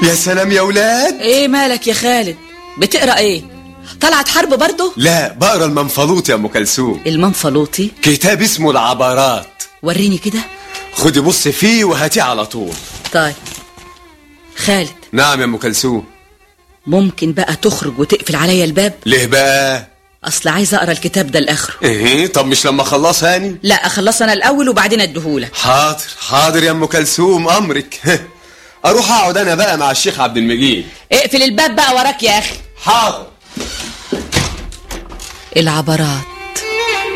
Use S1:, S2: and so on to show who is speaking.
S1: يا سلام يا ولاد
S2: ايه مالك يا خالد بتقرا ايه طلعت حرب برضه
S1: لا بقرا المنفلوط يا ام كلثوم
S2: المنفلوطي
S1: كتاب اسمه العبارات
S2: وريني كده
S1: خدي بص فيه وهاتيه على طول
S2: طيب خالد
S1: نعم يا ام كلثوم
S2: ممكن بقى تخرج وتقفل عليا الباب
S1: ليه بقى
S2: اصل عايزه اقرا الكتاب ده لاخره
S1: ايه طب مش لما اخلص هاني
S2: لا اخلص انا الاول وبعدين اديهولك
S1: حاضر حاضر يا ام كلثوم امرك اروح اقعد انا بقى مع الشيخ عبد المجيد
S2: اقفل الباب بقى وراك يا اخي
S1: حاضر
S2: العبرات